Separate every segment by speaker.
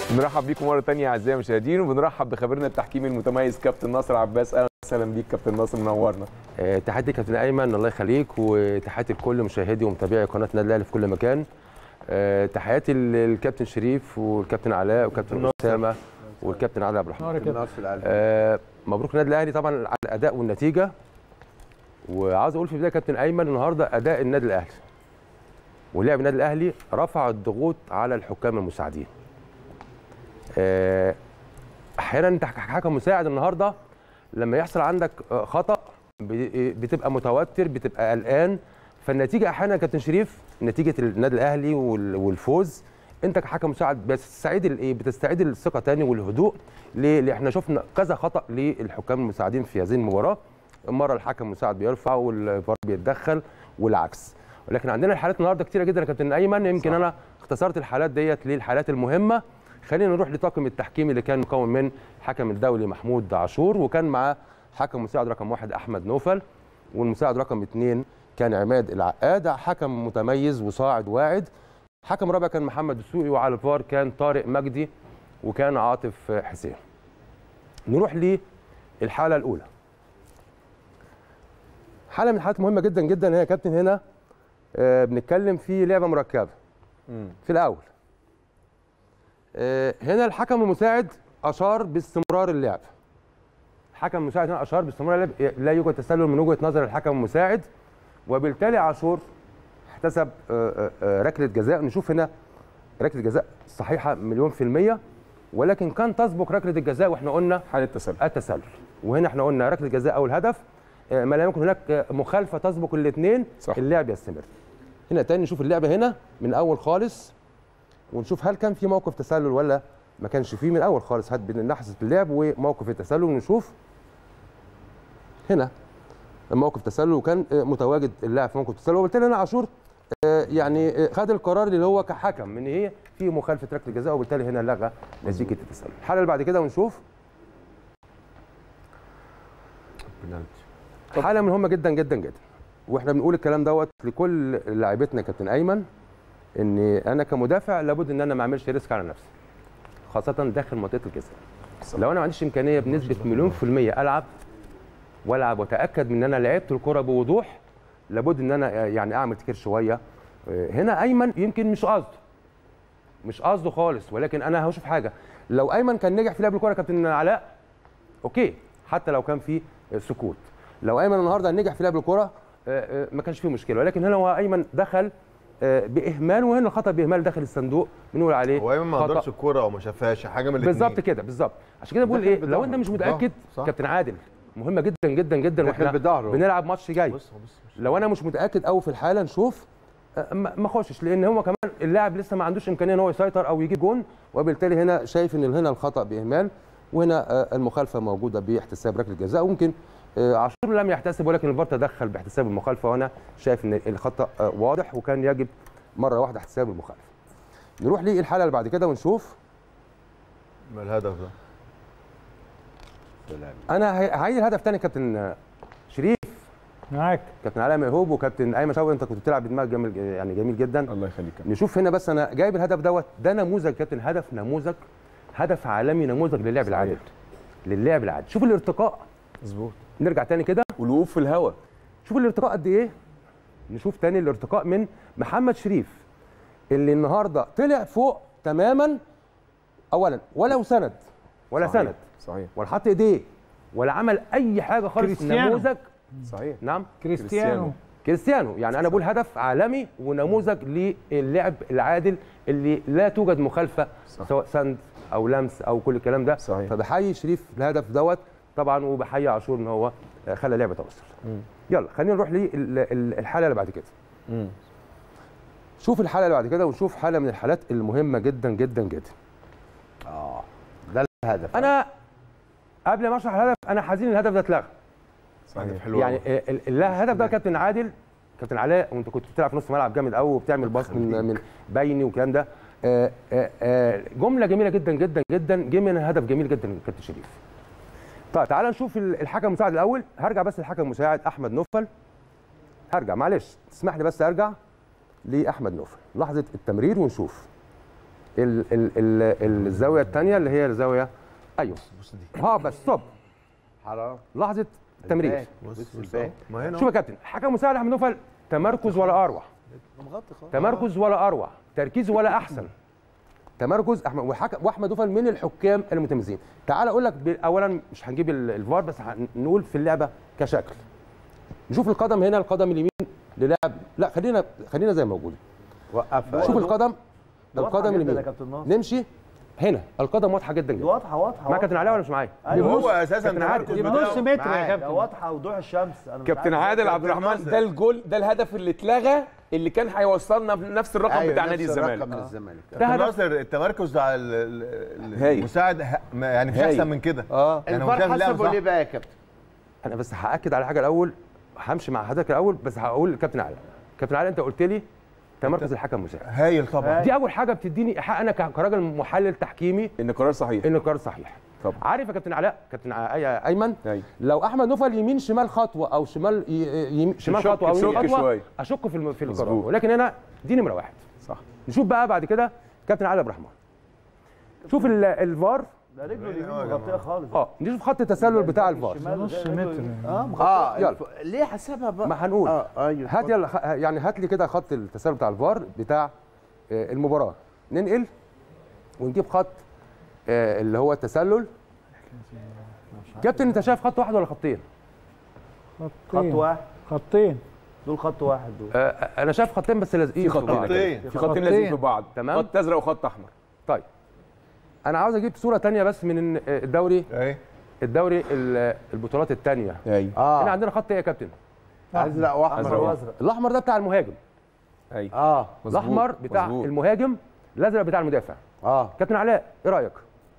Speaker 1: بنرحب بيكم مره ثانيه اعزائي المشاهدين وبنرحب بخبيرنا التحكيمي المتميز كابتن ناصر عباس اهلا وسهلا بيك كابتن ناصر منورنا
Speaker 2: آه، تحياتي كابتن ايمن الله يخليك وتحياتي لكل مشاهدي ومتابعي قناه النادي الاهلي في كل مكان آه، تحياتي للكابتن شريف والكابتن علاء والكابتن اسامه والكابتن علي عبد الرحمن آه، مبروك النادي الاهلي طبعا على الاداء والنتيجه وعاوز اقول في البدايه كابتن ايمن النهارده اداء النادي الاهلي ولعب النادي الاهلي رفع الضغوط على الحكام المساعدين آه، احيانا انت كحكم مساعد النهارده لما يحصل عندك آه، خطا ب- بتبقى متوتر بتبقى قلقان فالنتيجه احيانا يا كابتن شريف نتيجه النادي الاهلي وال- والفوز انت كحكم مساعد بتستعيد الايه بتستعيد الثقه تاني والهدوء ليه؟ لأن احنا شفنا كذا خطا للحكام المساعدين في هذه المباراه مره الحكم المساعد بيرفع والفار بيتدخل والعكس ولكن عندنا الحالات النهارده كتيره جدا يا كابتن ايمن يمكن انا اختصرت الحالات ديت للحالات المهمه خلينا نروح لطاقم التحكيم اللي كان مكون من حكم الدولي محمود عاشور وكان معاه حكم مساعد رقم واحد احمد نوفل والمساعد رقم اثنين كان عماد العقاد حكم متميز وصاعد واعد حكم رابع كان محمد السوقي وعلى الفار كان طارق مجدي وكان عاطف حسين نروح للحاله الاولى حاله من الحالات مهمه جدا جدا هي يا كابتن هنا آه، بنتكلم في لعبه مركبه في الاول آه، هنا الحكم المساعد اشار باستمرار اللعب الحكم المساعد هنا اشار باستمرار اللعب لا يوجد تسلل من وجهه نظر الحكم المساعد وبالتالي عاشور احتسب آه، آه، آه، ركله جزاء نشوف هنا ركله جزاء صحيحه مليون في الميه ولكن كان تسبق ركله الجزاء واحنا قلنا
Speaker 1: حاله تسلل
Speaker 2: التسلل وهنا احنا قلنا ركله جزاء او الهدف آه، ما لا يمكن هناك آه، مخالفه تسبق الاثنين
Speaker 1: صح.
Speaker 2: اللعب يستمر هنا تاني نشوف اللعبه هنا من اول خالص ونشوف هل كان في موقف تسلل ولا ما كانش فيه من الاول خالص هات بين نحسه اللعب وموقف التسلل ونشوف هنا موقف تسلل وكان آه، متواجد اللاعب في موقف تسلل وبالتالي هنا عاشور آه، يعني آه، خد القرار اللي هو كحكم ان هي في مخالفه ركله جزاء وبالتالي هنا لغى نتيجه التسلل الحاله اللي بعد كده ونشوف حاله مهمه جدا جدا جدا واحنا بنقول الكلام دوت لكل لاعيبتنا يا كابتن ايمن ان انا كمدافع لابد ان انا ما اعملش ريسك على نفسي خاصه داخل منطقه الجزاء لو انا ما عنديش امكانيه بنسبه مليون في الميه العب والعب واتاكد من ان انا لعبت الكره بوضوح لابد ان انا يعني اعمل تكير شويه هنا ايمن يمكن مش قصده مش قصده خالص ولكن انا هشوف حاجه لو ايمن كان نجح في لعب الكره يا كابتن علاء اوكي حتى لو كان في سكوت لو ايمن النهارده نجح في لعب الكره آه، آه، ما كانش فيه مشكله ولكن هنا هو ايمن دخل آه، باهمال وهنا الخطا باهمال داخل الصندوق بنقول عليه
Speaker 3: هو ايمن ما
Speaker 2: خطأ.
Speaker 3: حضرش الكوره او ما شافهاش حاجه من الاثنين
Speaker 2: بالظبط كده بالظبط عشان كده بقول
Speaker 3: دخل
Speaker 2: ايه لو
Speaker 3: بظهره.
Speaker 2: انت مش متاكد
Speaker 3: صح.
Speaker 2: كابتن عادل مهمه جدا جدا جدا
Speaker 3: دخل
Speaker 2: واحنا
Speaker 3: بظهره.
Speaker 2: بنلعب ماتش جاي
Speaker 3: بص بص
Speaker 2: لو انا مش متاكد قوي في الحاله نشوف آه، ما ما اخشش لان هو كمان اللاعب لسه ما عندوش امكانيه ان هو يسيطر او يجيب جون وبالتالي هنا شايف ان هنا الخطا باهمال وهنا آه، المخالفه موجوده باحتساب ركله جزاء وممكن آه، عاشور لم يحتسب ولكن الفار تدخل باحتساب المخالفه وانا شايف ان الخطا آه، واضح وكان يجب مره واحده احتساب المخالفه نروح للحاله اللي بعد كده ونشوف
Speaker 3: ما الهدف ده
Speaker 2: انا هي- هعيد الهدف تاني كابتن آه، شريف
Speaker 4: معاك
Speaker 2: كابتن علاء ميهوب وكابتن ايمن شوقي انت كنت بتلعب بدماغ جميل يعني جميل جدا
Speaker 1: الله يخليك
Speaker 2: نشوف هنا بس انا جايب الهدف دوت ده نموذج كابتن هدف نموذج هدف عالمي نموذج للعب العادل للعب العادل شوف الارتقاء
Speaker 1: مظبوط
Speaker 2: نرجع تاني كده
Speaker 1: والوقوف في الهواء
Speaker 2: شوف الارتقاء قد ايه نشوف تاني الارتقاء من محمد شريف اللي النهارده طلع فوق تماما اولا ولا سند ولا
Speaker 1: صحيح.
Speaker 2: سند
Speaker 1: صحيح
Speaker 2: ولا حط ايديه ولا عمل اي حاجه خالص
Speaker 4: كريستيانو.
Speaker 2: نموذج
Speaker 1: صحيح
Speaker 2: نعم
Speaker 4: كريستيانو
Speaker 2: كريستيانو يعني انا بقول هدف عالمي ونموذج للعب العادل اللي لا توجد مخالفه
Speaker 1: صح.
Speaker 2: سواء سند او لمس او كل الكلام ده
Speaker 1: صحيح.
Speaker 2: فبحيي شريف الهدف دوت طبعا وبحيي عاشور ان هو آه، خلى لعبه توصل يلا خلينا نروح للحاله اللي بعد كده
Speaker 1: مم.
Speaker 2: شوف الحاله اللي بعد كده ونشوف حاله من الحالات المهمه جدا جدا جدا
Speaker 3: ده الهدف
Speaker 2: انا قبل ما اشرح الهدف انا حزين الهدف ده اتلغى
Speaker 1: صحيح
Speaker 3: حلو
Speaker 2: يعني آه، ال- ال- الهدف ده كابتن عادل كابتن علاء وانت كنت بتلعب في نص ملعب جامد قوي وبتعمل باص من من بيني والكلام ده آه، آه، آه، جمله جميله جدا جدا جدا جه من هدف جميل جدا كابتن شريف طيب تعال نشوف ال- الحكم المساعد الاول هرجع بس الحكم المساعد احمد نوفل هرجع معلش تسمح لي بس ارجع لاحمد نوفل لحظه التمرير ونشوف ال ال ال الزاويه الثانيه اللي هي الزاويه ايوه اه بس ستوب
Speaker 3: حرام
Speaker 2: لحظه تمرير
Speaker 3: بص الباقي
Speaker 1: ما هنا
Speaker 2: شوف يا كابتن حكم مساعد احمد نوفل تمركز ولا اروع
Speaker 3: مغطي خالص
Speaker 2: تمركز ولا اروع تركيز ولا احسن تمركز احمد وحكم واحمد نوفل من الحكام المتميزين تعال اقول لك ب- اولا مش هنجيب ال- الفار بس هنقول في اللعبه كشكل نشوف القدم هنا القدم اليمين للاعب لا خلينا خلينا زي ما موجوده
Speaker 3: وقفها
Speaker 2: شوف القدم
Speaker 5: واضحة
Speaker 2: القدم
Speaker 5: جداً
Speaker 2: اليمين
Speaker 5: يا كابتن ناصر.
Speaker 2: نمشي هنا القدم واضحه جدا
Speaker 5: دي
Speaker 2: جدا
Speaker 5: واضحه واضحه
Speaker 2: معاك كابتن علاء ولا مش معايا
Speaker 5: ايوه
Speaker 3: هو اساسا
Speaker 2: كابتن عادل.
Speaker 3: تمركز
Speaker 4: دي
Speaker 3: بتاعه
Speaker 4: بنص متر يا
Speaker 5: ده
Speaker 4: كابتن
Speaker 5: واضحه وضوح الشمس انا مش
Speaker 1: كابتن
Speaker 5: عارف
Speaker 1: عادل
Speaker 5: إزاي
Speaker 1: عبد
Speaker 3: كابتن
Speaker 1: الرحمن
Speaker 3: ناصر.
Speaker 1: ده الجول ده الهدف اللي اتلغى اللي كان هيوصلنا بنفس الرقم
Speaker 3: أيوة،
Speaker 1: بتاع
Speaker 3: نفس
Speaker 1: نادي
Speaker 3: الرقم
Speaker 1: الزمالك
Speaker 3: من الزمالك
Speaker 2: ده
Speaker 3: كابتن
Speaker 2: هدف
Speaker 3: ناصر التمركز بتاع ال- ال-
Speaker 1: هايل.
Speaker 3: المساعد ه- ما- يعني مش
Speaker 1: هايل.
Speaker 3: احسن من كده
Speaker 1: اه
Speaker 3: يعني هو
Speaker 6: الفار
Speaker 3: شايف اللعبة
Speaker 6: حسبه
Speaker 3: صح.
Speaker 6: ليه بقى يا كابتن؟
Speaker 2: انا بس هاكد على حاجه الاول همشي مع حضرتك الاول بس هقول لكابتن علاء كابتن علاء انت قلت لي تمركز الحكم مساعد
Speaker 3: هايل طبعا
Speaker 2: دي اول حاجه بتديني ايحاء انا ك- كراجل محلل تحكيمي
Speaker 1: ان قرار صحيح
Speaker 2: ان القرار صحيح
Speaker 1: طبعا.
Speaker 2: عارف يا كابتن علاء كابتن ع- أي- ايمن
Speaker 1: أيوة.
Speaker 2: لو احمد نوفل يمين شمال خطوه او شمال ي- يمين شمال
Speaker 1: تشك-
Speaker 2: خطوه او يمين
Speaker 1: تشك
Speaker 2: خطوه
Speaker 1: شوية.
Speaker 2: اشك في الم- في القرار
Speaker 1: مظبوط.
Speaker 2: ولكن هنا دي نمره واحد
Speaker 1: صح
Speaker 2: نشوف بقى بعد كده كابتن علي عبد الرحمن شوف ال- الفار
Speaker 5: ده رجله اليمين مغطيه خالص
Speaker 2: اه نشوف خط التسلل بتاع الفار
Speaker 5: الشمال
Speaker 4: نص
Speaker 5: غير رجله
Speaker 4: متر
Speaker 5: اليمين.
Speaker 4: يعني.
Speaker 5: اه مغطيه
Speaker 6: اه
Speaker 2: يلا.
Speaker 6: الف... ليه حسبها بقى؟
Speaker 2: ما هنقول
Speaker 6: اه ايوه
Speaker 2: هات يلا خ- يعني هات لي كده خط التسلل بتاع الفار بتاع آه، المباراه ننقل ونجيب خط آه، اللي هو التسلل كابتن انت شايف خط واحد ولا خطين؟
Speaker 5: خط
Speaker 4: خطين
Speaker 5: واحد
Speaker 4: خطين
Speaker 5: دول خط واحد دول
Speaker 2: آه، انا شايف خطين بس لازقين
Speaker 1: في خطين
Speaker 2: بعض.
Speaker 3: خطين.
Speaker 1: في خطين
Speaker 4: خطين.
Speaker 1: لازقين في بعض
Speaker 2: تمام.
Speaker 1: خط ازرق وخط احمر
Speaker 2: طيب انا عاوز اجيب صوره تانية بس من آه، الدوري
Speaker 3: اهي
Speaker 2: الدوري ال- البطولات الثانيه
Speaker 1: ايوه
Speaker 2: هنا
Speaker 6: اه
Speaker 2: عندنا خط ايه يا كابتن؟
Speaker 6: ازرق واحمر
Speaker 1: أزرق
Speaker 5: وازرق
Speaker 2: الاحمر ده بتاع المهاجم
Speaker 1: ايوه
Speaker 6: اه
Speaker 1: مظبوط،
Speaker 2: الاحمر بتاع
Speaker 1: مظبوط.
Speaker 2: المهاجم الازرق بتاع المدافع
Speaker 6: اه
Speaker 2: كابتن علاء ايه رايك؟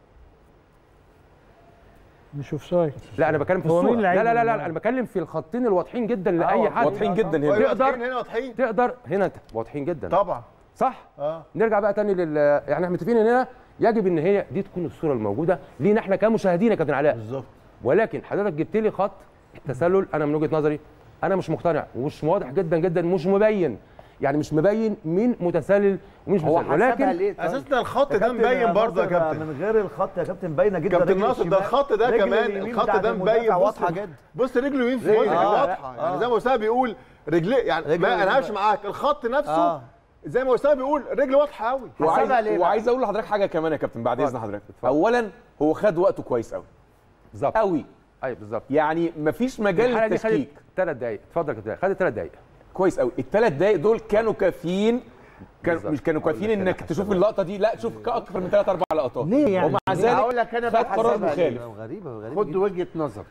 Speaker 4: مش اوف سايد
Speaker 2: لا انا بتكلم في
Speaker 4: هو
Speaker 2: الصوره
Speaker 4: مين
Speaker 2: لا
Speaker 4: اللعيب
Speaker 2: لا لا, لا
Speaker 4: اللي
Speaker 2: انا بتكلم في الخطين الواضحين جدا لاي حد
Speaker 1: واضحين جدا هنا
Speaker 3: أيوة،
Speaker 2: تقدر-
Speaker 3: واضحين هنا واضحين
Speaker 2: تقدر هنا انت واضحين جدا
Speaker 3: طبعا
Speaker 2: صح
Speaker 3: اه
Speaker 2: نرجع بقى تاني لل يعني احنا متفقين ان هنا يجب ان هي دي تكون الصوره الموجوده لينا احنا كمشاهدين يا كابتن علاء
Speaker 3: بالظبط
Speaker 2: ولكن حضرتك جبت لي خط تسلل انا من وجهه نظري انا مش مقتنع ومش واضح جدا جدا مش مبين يعني مش مبين مين متسلل ومين مش
Speaker 6: هو
Speaker 2: متسلل
Speaker 6: حسبها
Speaker 2: ولكن
Speaker 6: ليه طيب؟
Speaker 3: اساسا الخط
Speaker 5: يا
Speaker 3: ده
Speaker 5: كابتن
Speaker 3: مبين برضه يا
Speaker 5: ناصر،
Speaker 3: كابتن
Speaker 5: من غير الخط يا كابتن باينه جدا
Speaker 3: كابتن
Speaker 5: رجل
Speaker 3: ناصر ده
Speaker 5: الشمال-
Speaker 3: الخط ده
Speaker 5: رجل
Speaker 3: كمان
Speaker 5: اليمين
Speaker 3: الخط
Speaker 5: بتاعت
Speaker 3: ده
Speaker 5: المدافع
Speaker 3: مبين بص
Speaker 5: واضحه جدا
Speaker 3: بص رجله يمين في
Speaker 6: رجل-
Speaker 3: وجهه
Speaker 5: آه،
Speaker 3: واضحه
Speaker 5: لا،
Speaker 3: يعني زي ما اسامه بيقول رجليه يعني
Speaker 5: رجل
Speaker 3: ما انا
Speaker 5: اليمين.
Speaker 3: همشي معاك الخط نفسه
Speaker 5: آه.
Speaker 3: زي ما اسامه بيقول رجل واضحه قوي
Speaker 1: وعايز
Speaker 6: حسبها ليه بقى؟
Speaker 1: وعايز اقول لحضرتك حاجه كمان يا كابتن بعد اذن حضرتك اولا هو خد وقته كويس قوي
Speaker 2: بالظبط
Speaker 1: قوي
Speaker 2: ايوه بالظبط
Speaker 1: يعني مفيش مجال
Speaker 2: الحلقه دي خدت
Speaker 1: للتشكيك
Speaker 2: ثلاث دقائق اتفضل يا كابتن خدت ثلاث دقائق
Speaker 1: كويس قوي الثلاث دقايق دول كانوا كافيين كان
Speaker 2: بالظبط.
Speaker 1: مش كانوا كافيين
Speaker 2: أقول لك
Speaker 1: انك
Speaker 2: أنا
Speaker 1: تشوف
Speaker 2: حسبها.
Speaker 1: اللقطه دي لا تشوف اكثر من ثلاث اربع لقطات
Speaker 4: ليه يعني؟
Speaker 1: ومع
Speaker 6: هقول
Speaker 1: ذلك
Speaker 6: لك انا
Speaker 1: خد
Speaker 6: بقى
Speaker 1: قرار
Speaker 6: حسبها ليه.
Speaker 1: مخالف
Speaker 5: غريبه غريبه
Speaker 6: خد وجهه نظر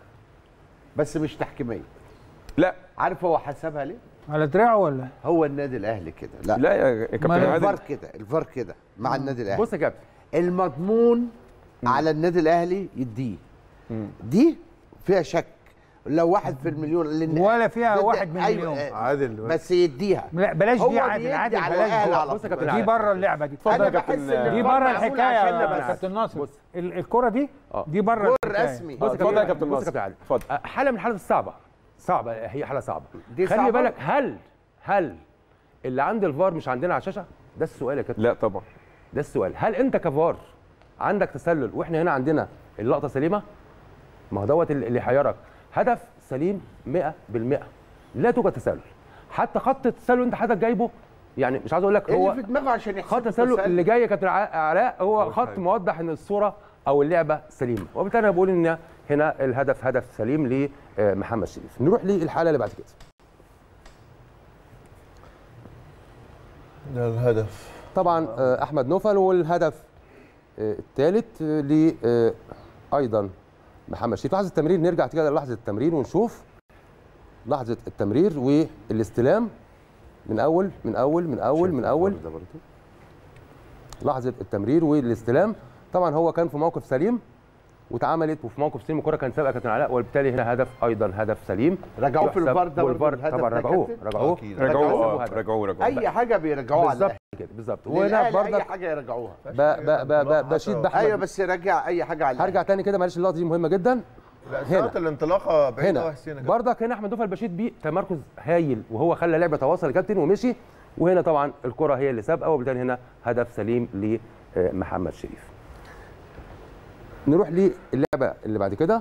Speaker 6: بس مش تحكيميه
Speaker 1: لا
Speaker 6: عارف هو حسبها ليه؟
Speaker 4: على دراعه ولا
Speaker 6: هو النادي الاهلي كده لا,
Speaker 1: لا يا كابتن
Speaker 4: ما
Speaker 1: عادل
Speaker 6: الفار كده الفار كده مع النادي الاهلي
Speaker 2: بص يا كابتن
Speaker 6: المضمون على النادي الاهلي يديه دي فيها شك لو واحد في المليون لان
Speaker 4: ولا فيها
Speaker 6: ده- ده-
Speaker 4: واحد من
Speaker 6: أيوة،
Speaker 4: مليون.
Speaker 6: آه،
Speaker 3: عادل
Speaker 6: بس يديها
Speaker 4: لا بلاش
Speaker 6: هو
Speaker 4: دي عادل
Speaker 6: بيدي
Speaker 4: عادل
Speaker 6: على
Speaker 4: بلاش
Speaker 6: الأهلي
Speaker 4: دي.
Speaker 6: على
Speaker 2: بص يا
Speaker 6: طول.
Speaker 2: كابتن
Speaker 4: دي
Speaker 2: عادل.
Speaker 4: بره اللعبه دي
Speaker 3: اتفضل
Speaker 6: انا
Speaker 3: يا
Speaker 6: بحس
Speaker 3: كابتن
Speaker 6: ان
Speaker 4: دي
Speaker 6: الفار
Speaker 4: بره
Speaker 6: معمول
Speaker 4: الحكايه
Speaker 6: عشان
Speaker 4: يا
Speaker 6: نبقى-
Speaker 4: كابتن ناصر
Speaker 2: بص.
Speaker 4: ال- الكره دي
Speaker 2: آه.
Speaker 4: دي بره
Speaker 6: جول
Speaker 4: الحكاية.
Speaker 6: رسمي
Speaker 2: بص يا
Speaker 1: اتفضل يا
Speaker 2: كابتن
Speaker 1: كابتن
Speaker 2: بص يا
Speaker 1: ناصر.
Speaker 2: كابتن علي
Speaker 1: اتفضل.
Speaker 2: أه، حاله من الحالات الصعبه صعبه هي حاله صعبه
Speaker 6: دي
Speaker 2: خلي
Speaker 6: صعبة؟
Speaker 2: بالك هل هل اللي عند الفار مش عندنا على الشاشه ده السؤال يا كابتن
Speaker 1: لا طبعا
Speaker 2: ده السؤال هل انت كفار عندك تسلل واحنا هنا عندنا اللقطه سليمه ما هو دوت اللي اللي يحيرك هدف سليم 100% لا توجد تسلل حتى خط التسلل انت حضرتك جايبه يعني مش عايز اقول لك
Speaker 6: ايه
Speaker 2: هو
Speaker 6: اللي في دماغه عشان يحسب
Speaker 2: خط التسلل اللي جاي يا كابتن ع- علاء هو خط موضح ان الصوره او اللعبه سليمه وبالتالي انا بقول ان هنا الهدف هدف سليم لمحمد شريف نروح للحاله اللي بعد كده
Speaker 3: ده الهدف
Speaker 2: طبعا آه، احمد نوفل والهدف الثالث ل آه، ايضا محمد شريف لحظه التمرير نرجع كده للحظه التمرير ونشوف لحظه التمرير والاستلام من اول من اول من اول من اول لحظه التمرير والاستلام طبعا هو كان في موقف سليم واتعملت وفي موقف سليم الكره كان سابقه كابتن علاء وبالتالي هنا هدف ايضا هدف سليم
Speaker 6: رجعوه في
Speaker 2: يحسب
Speaker 6: الفار ده برضه
Speaker 2: والفار
Speaker 6: الهدف
Speaker 2: طبعا
Speaker 6: ده
Speaker 2: رجعوه
Speaker 6: كابتن؟
Speaker 2: رجعوه
Speaker 3: أكيد.
Speaker 1: رجعوه
Speaker 2: رجعوه
Speaker 1: آه،
Speaker 2: هدف.
Speaker 1: رجعوه رجعوه
Speaker 6: اي حاجه بيرجعوها على
Speaker 2: بالظبط
Speaker 6: الاهلي
Speaker 2: كده بالظبط
Speaker 6: وهنا
Speaker 2: وهنا
Speaker 6: اي
Speaker 2: برضك
Speaker 6: حاجه يرجعوها
Speaker 2: ب- ب- ب- ب- بشيد باحمد
Speaker 6: ايوه بس رجع اي حاجه على
Speaker 2: هرجع
Speaker 6: الأهلي.
Speaker 2: تاني كده معلش اللقطه دي مهمه جدا
Speaker 7: لا ساعه الانطلاقه بعيد
Speaker 2: هنا
Speaker 7: قوي حسين يا كابتن.
Speaker 2: برضك هنا احمد توفى البشير بيه تمركز هايل وهو خلى لعبه تواصل يا كابتن ومشي وهنا طبعا الكره هي اللي سابقه وبالتالي هنا هدف سليم لمحمد شريف نروح للعبه اللي بعد كده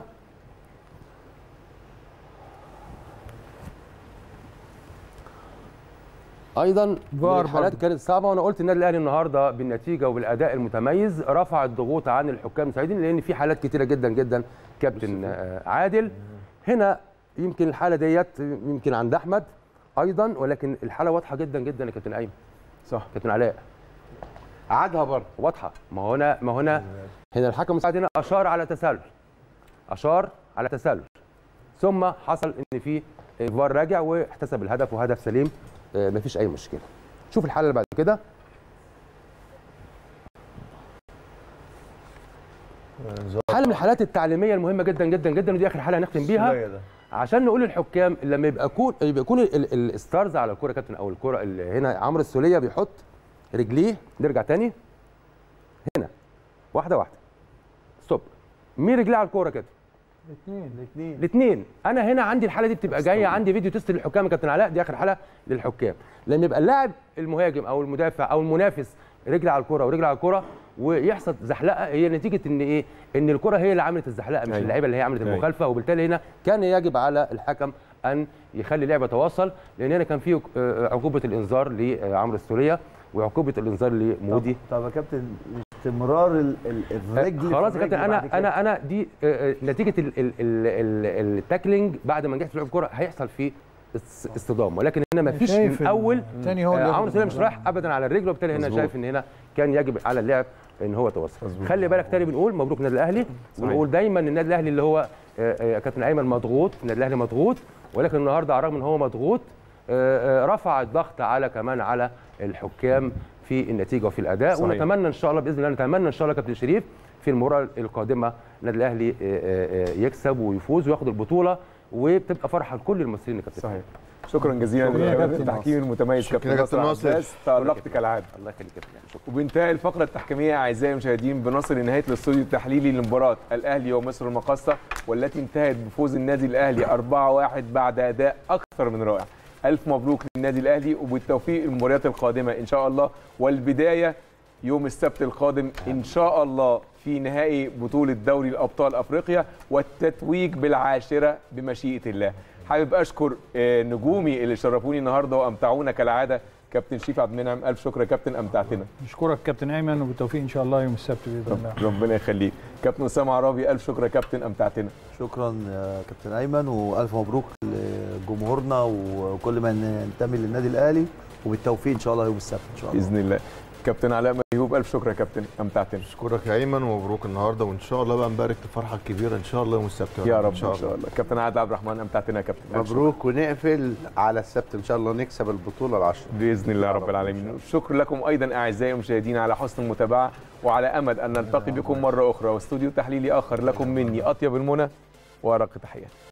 Speaker 2: ايضا من
Speaker 4: فار
Speaker 2: الحالات
Speaker 4: برضه.
Speaker 2: كانت صعبه وانا قلت النادي الاهلي النهارده بالنتيجه وبالاداء المتميز رفع الضغوط عن الحكام المساعدين لان في حالات كتيره جدا جدا كابتن آه، عادل هنا يمكن الحاله ديت يمكن عند احمد ايضا ولكن الحاله واضحه جدا جدا يا كابتن ايمن
Speaker 1: صح
Speaker 2: كابتن علاء
Speaker 6: عادها برضه
Speaker 2: واضحه ما هو هنا ما هو هنا هنا الحكم المساعد هنا اشار على تسلل اشار على تسلل ثم حصل ان في فار راجع واحتسب الهدف وهدف سليم آه، مفيش اي مشكله شوف الحاله اللي بعد كده حاله من الحالات التعليميه المهمه جدا جدا جدا ودي اخر حاله هنختم بيها
Speaker 7: السولية ده.
Speaker 2: عشان نقول للحكام لما يبقى يكون يبقى يكون ال- ال- الستارز على الكوره يا كابتن او الكوره اللي هنا عمرو السوليه بيحط رجليه نرجع تاني هنا واحده واحده ستوب مين رجليه على الكوره كده
Speaker 4: الاثنين
Speaker 5: الاثنين
Speaker 2: الاثنين انا هنا عندي الحاله دي بتبقى جايه عندي فيديو تيست للحكام يا كابتن علاء دي اخر حاله للحكام لما يبقى اللاعب المهاجم او المدافع او المنافس رجل على الكوره ورجل على الكوره ويحصل زحلقه هي نتيجه ان ايه ان الكوره هي اللي عملت الزحلقه مش
Speaker 1: أيوة.
Speaker 2: اللعيبه اللي هي عملت
Speaker 1: أيوة.
Speaker 2: المخالفه وبالتالي هنا كان يجب على الحكم ان يخلي اللعبه تواصل لان هنا كان في آه، عقوبه الانذار لعمرو السوليه وعقوبه الانذار لمودي
Speaker 5: طب يا كابتن استمرار ال- ال- الرجل
Speaker 2: خلاص
Speaker 5: في
Speaker 2: يا كابتن
Speaker 5: الرجل بعد
Speaker 2: انا
Speaker 5: كده.
Speaker 2: انا انا دي آه، آه، نتيجه ال- ال- ال- ال- التاكلينج بعد ما نجحت في لعب الكوره هيحصل فيه اس- اصطدام ولكن هنا ما فيش
Speaker 4: شايف
Speaker 2: من
Speaker 4: ال-
Speaker 2: اول
Speaker 4: تاني هو
Speaker 2: آه،
Speaker 4: اللي
Speaker 2: عمرو سليم مش رايح ابدا على الرجل وبالتالي هنا
Speaker 1: مظبوط.
Speaker 2: شايف ان هنا كان يجب على اللاعب ان هو يتوصل خلي بالك تاني بنقول مبروك النادي الاهلي ونقول دايما ان النادي الاهلي اللي هو آه، آه، كابتن ايمن مضغوط النادي الاهلي مضغوط ولكن النهارده على الرغم ان هو مضغوط آه، آه، رفع الضغط على كمان على الحكام في النتيجه وفي الاداء
Speaker 1: صحيح.
Speaker 2: ونتمنى ان شاء الله باذن الله نتمنى ان شاء الله كابتن شريف في المباراه القادمه النادي الاهلي آه، آه، آه، يكسب ويفوز وياخد البطوله وبتبقى فرحه لكل المصريين يا كابتن
Speaker 1: صحيح شكرا جزيلا
Speaker 4: شكرا يا
Speaker 1: لخبير
Speaker 4: كابتن
Speaker 1: التحكيم المتميز
Speaker 7: شكرا
Speaker 1: كابتن
Speaker 7: يا
Speaker 1: ناصر
Speaker 7: كابتن ناصر.
Speaker 1: عباس تألقت كالعاده
Speaker 2: الله يخليك يا كابتن شكرا
Speaker 1: وبانتهاء الفقرة التحكيمية أعزائي المشاهدين بنصل لنهاية الاستوديو التحليلي لمباراة الأهلي ومصر المقاصة والتي انتهت بفوز النادي الأهلي 4-1 بعد أداء أكثر من رائع. ألف مبروك للنادي الأهلي وبالتوفيق المباريات القادمة إن شاء الله والبداية يوم السبت القادم إن شاء الله في نهائي بطولة دوري الأبطال أفريقيا والتتويج بالعاشرة بمشيئة الله. حابب أشكر آه، نجومي اللي شرفوني النهارده وأمتعونا كالعادة كابتن شريف عبد المنعم ألف شكر يا كابتن أمتعتنا.
Speaker 4: نشكرك كابتن ايمن وبالتوفيق ان شاء الله يوم السبت باذن الله
Speaker 1: ربنا يخليك كابتن اسامه عرابي الف شكر يا كابتن امتعتنا
Speaker 5: شكرا يا كابتن ايمن والف مبروك لجمهورنا وكل من ينتمي للنادي الاهلي وبالتوفيق ان شاء الله يوم السبت ان شاء الله
Speaker 1: باذن الله كابتن علاء ميهوب الف شكر يا كابتن امتعتنا
Speaker 7: اشكرك يا ايمن ومبروك النهارده وان شاء الله بقى نبارك الفرحه الكبيره ان شاء الله يوم السبت
Speaker 1: يا رب ان شاء الله كابتن عادل عبد الرحمن امتعتنا يا كابتن ألف شكر.
Speaker 6: مبروك ونقفل على السبت ان شاء الله نكسب البطوله العشره
Speaker 1: باذن الله رب العالمين شكر لكم ايضا اعزائي المشاهدين على حسن المتابعه وعلى امل ان نلتقي بكم مره اخرى واستوديو تحليلي اخر لكم مني اطيب المنى وارق تحياتي